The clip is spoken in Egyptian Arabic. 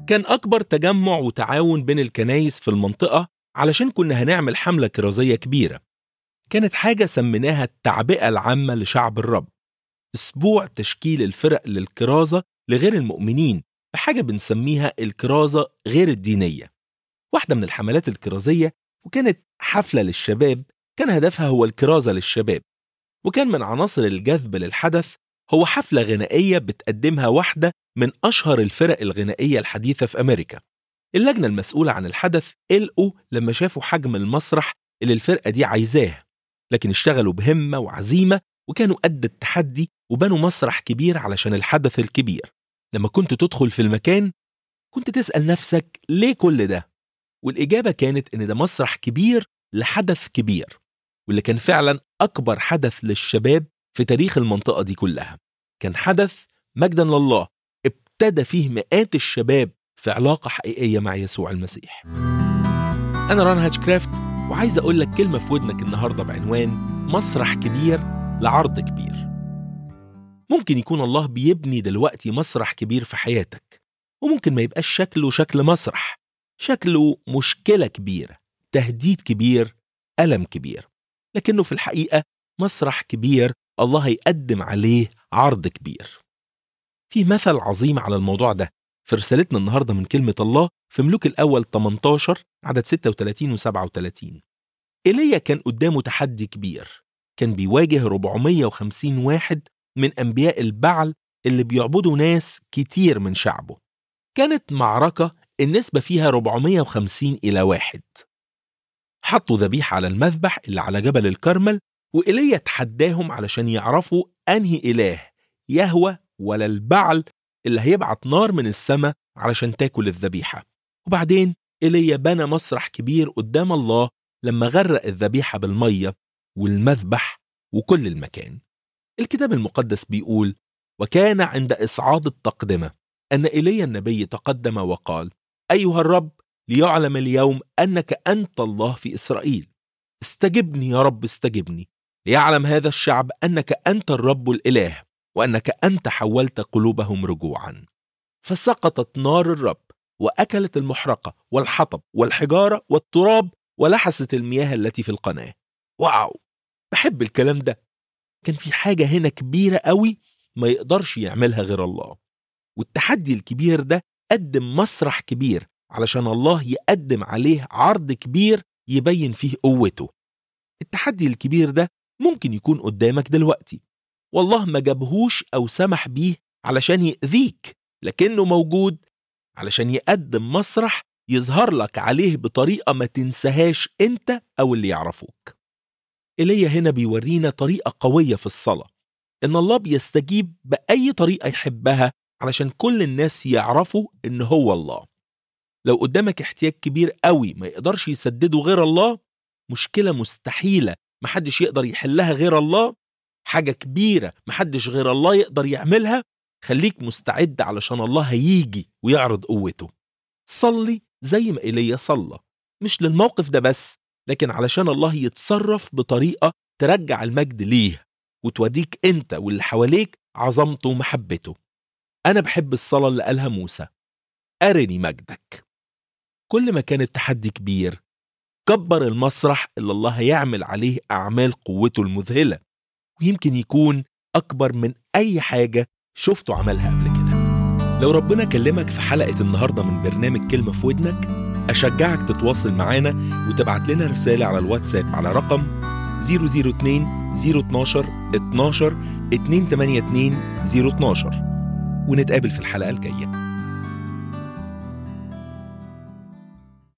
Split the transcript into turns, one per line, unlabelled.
كان أكبر تجمع وتعاون بين الكنايس في المنطقة علشان كنا هنعمل حملة كرازية كبيرة كانت حاجة سميناها التعبئة العامة لشعب الرب أسبوع تشكيل الفرق للكرازة لغير المؤمنين بحاجة بنسميها الكرازة غير الدينية واحدة من الحملات الكرازية وكانت حفلة للشباب كان هدفها هو الكرازة للشباب وكان من عناصر الجذب للحدث هو حفلة غنائية بتقدمها واحدة من أشهر الفرق الغنائية الحديثة في أمريكا اللجنة المسؤولة عن الحدث قلقوا لما شافوا حجم المسرح اللي الفرقة دي عايزاه لكن اشتغلوا بهمة وعزيمة وكانوا قد التحدي وبنوا مسرح كبير علشان الحدث الكبير لما كنت تدخل في المكان كنت تسأل نفسك ليه كل ده؟ والإجابة كانت إن ده مسرح كبير لحدث كبير واللي كان فعلا أكبر حدث للشباب في تاريخ المنطقة دي كلها كان حدث مجدا لله ابتدى فيه مئات الشباب في علاقة حقيقية مع يسوع المسيح أنا ران هاتشكرافت وعايز أقول لك كلمة في ودنك النهاردة بعنوان مسرح كبير لعرض كبير ممكن يكون الله بيبني دلوقتي مسرح كبير في حياتك وممكن ما يبقاش شكله شكل مسرح شكله مشكلة كبيرة تهديد كبير ألم كبير لكنه في الحقيقة مسرح كبير الله هيقدم عليه عرض كبير في مثل عظيم على الموضوع ده في رسالتنا النهاردة من كلمة الله في ملوك الأول 18 عدد 36 و 37 إيليا كان قدامه تحدي كبير كان بيواجه 450 واحد من أنبياء البعل اللي بيعبدوا ناس كتير من شعبه كانت معركة النسبة فيها 450 إلى واحد حطوا ذبيحة على المذبح اللي على جبل الكرمل وإيليا تحداهم علشان يعرفوا أنهي إله يهوى ولا البعل اللي هيبعت نار من السماء علشان تاكل الذبيحة وبعدين إيليا بنى مسرح كبير قدام الله لما غرق الذبيحة بالمية والمذبح وكل المكان الكتاب المقدس بيقول وكان عند إصعاد التقدمة أن إيليا النبي تقدم وقال أيها الرب ليعلم اليوم أنك أنت الله في إسرائيل استجبني يا رب استجبني ليعلم هذا الشعب أنك أنت الرب الإله وأنك أنت حولت قلوبهم رجوعا فسقطت نار الرب وأكلت المحرقة والحطب والحجارة والتراب ولحست المياه التي في القناة واو بحب الكلام ده كان في حاجة هنا كبيرة قوي ما يقدرش يعملها غير الله والتحدي الكبير ده قدم مسرح كبير علشان الله يقدم عليه عرض كبير يبين فيه قوته التحدي الكبير ده ممكن يكون قدامك دلوقتي والله ما جابهوش أو سمح بيه علشان يأذيك لكنه موجود علشان يقدم مسرح يظهر لك عليه بطريقة ما تنساهاش أنت أو اللي يعرفوك إيليا هنا بيورينا طريقة قوية في الصلاة إن الله بيستجيب بأي طريقة يحبها علشان كل الناس يعرفوا إن هو الله لو قدامك احتياج كبير قوي ما يقدرش يسدده غير الله مشكلة مستحيلة محدش يقدر يحلها غير الله حاجة كبيرة محدش غير الله يقدر يعملها خليك مستعد علشان الله هيجي ويعرض قوته صلي زي ما إيليا صلى مش للموقف ده بس لكن علشان الله يتصرف بطريقة ترجع المجد ليه وتوريك انت واللي حواليك عظمته ومحبته أنا بحب الصلاة اللي قالها موسى أرني مجدك كل ما كان التحدي كبير كبر المسرح اللي الله هيعمل عليه أعمال قوته المذهلة ويمكن يكون أكبر من أي حاجة شفته عملها قبل كده لو ربنا كلمك في حلقة النهاردة من برنامج كلمة في ودنك أشجعك تتواصل معانا وتبعت لنا رسالة على الواتساب على رقم 002 012 12 282 012 ونتقابل في الحلقة الجاية